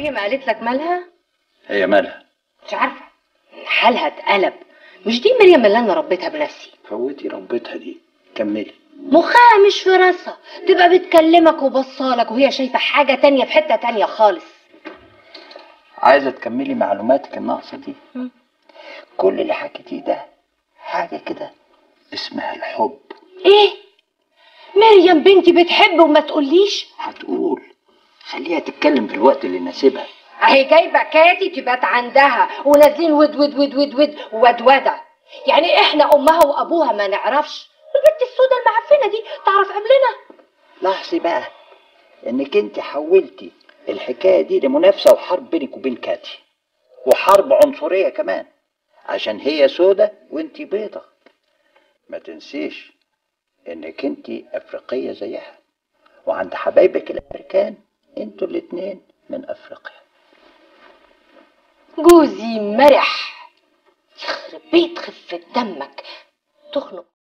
مريم قالت لك مالها هي مالها مش عارفه حالها اتقلب مش دي مريم اللي انا ربيتها بنفسي فوتي ربيتها دي كملي مخها مش في راسها تبقى بتكلمك وبصالك وهي شايفه حاجه تانية في حته تانية خالص عايزه تكملي معلوماتك الناقصه دي مم. كل اللي حكيتيه ده حاجه كده اسمها الحب ايه مريم بنتي بتحب وما تقوليش هتقول خليها تتكلم في الوقت اللي يناسبها اهي جايبه كاتي تبات عندها ونازلين ود ود ود ود ود ودوده يعني احنا امها وابوها ما نعرفش البنت السوداء المعفنه دي تعرف قبلنا لاحظي بقى انك انت حولتي الحكايه دي لمنافسه وحرب بينك وبين كاتي وحرب عنصريه كمان عشان هي سودة وانت بيضة ما تنسيش انك انت افريقيه زيها وعند حبايبك الامريكان انتوا الاتنين من افريقيا جوزي مرح يخرب بيت خفة دمك تخنق